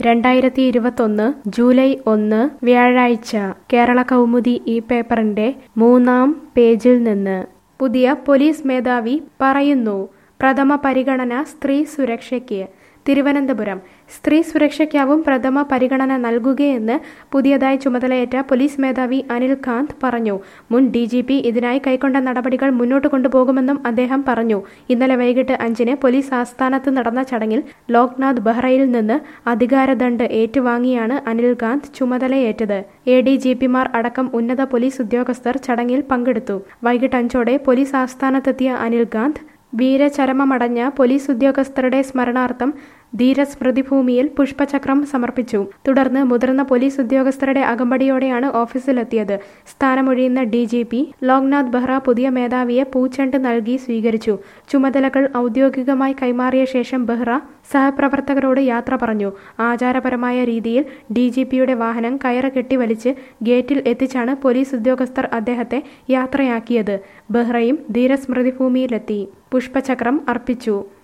രണ്ടായിരത്തി ഇരുപത്തൊന്ന് ജൂലൈ ഒന്ന് വ്യാഴാഴ്ച കേരള കൗമുദി ഈ പേപ്പറിന്റെ മൂന്നാം പേജിൽ നിന്ന് പുതിയ പോലീസ് മേധാവി പറയുന്നു പ്രഥമ പരിഗണന സ്ത്രീ സുരക്ഷയ്ക്ക് തിരുവനന്തപുരം സ്ത്രീ സുരക്ഷയ്ക്കാവും പ്രഥമ പരിഗണന നൽകുകയെന്ന് പുതിയതായി ചുമതലയേറ്റ പോലീസ് മേധാവി അനിൽ കാന്ത് പറഞ്ഞു മുൻ ഡി ജി പി ഇതിനായി കൈക്കൊണ്ട നടപടികൾ മുന്നോട്ട് കൊണ്ടുപോകുമെന്നും അദ്ദേഹം പറഞ്ഞു ഇന്നലെ വൈകിട്ട് അഞ്ചിന് പോലീസ് ആസ്ഥാനത്ത് നടന്ന ചടങ്ങിൽ ലോക്നാഥ് ബെഹ്റയിൽ നിന്ന് അധികാരദണ്ഡ് ഏറ്റുവാങ്ങിയാണ് അനിൽ കാന്ത് ചുമതലയേറ്റത് എ ഡി ജി പിമാർ അടക്കം ഉന്നത പോലീസ് ഉദ്യോഗസ്ഥർ ചടങ്ങിൽ പങ്കെടുത്തു വൈകിട്ട് അഞ്ചോടെ പോലീസ് ആസ്ഥാനത്തെത്തിയ അനിൽ കാന്ത് വീരചരമമടഞ്ഞ പോലീസ് ഉദ്യോഗസ്ഥരുടെ സ്മരണാർത്ഥം ധീരസ്മൃതിഭൂമിയിൽ പുഷ്പചക്രം സമർപ്പിച്ചു തുടർന്ന് മുതിർന്ന പോലീസ് ഉദ്യോഗസ്ഥരുടെ അകമ്പടിയോടെയാണ് ഓഫീസിലെത്തിയത് സ്ഥാനമൊഴിയുന്ന D G P Loknath Behra പുതിയ മേധാവിയെ പൂച്ചെണ്ട് നൽകി സ്വീകരിച്ചു ചുമതലകൾ ഔദ്യോഗികമായി കൈമാറിയ ശേഷം ബെഹ്റ സഹപ്രവർത്തകരോട് യാത്ര പറഞ്ഞു ആചാരപരമായ രീതിയിൽ ഡി ജി പിയുടെ വാഹനം കയറ് കെട്ടിവലിച്ച് ഗേറ്റിൽ എത്തിച്ചാണ് പോലീസ് ഉദ്യോഗസ്ഥർ അദ്ദേഹത്തെ യാത്രയാക്കിയത് ബെഹ്റയും ധീരസ്മൃതിഭൂമിയിലെത്തി പുഷ്പചക്രം അർപ്പിച്ചു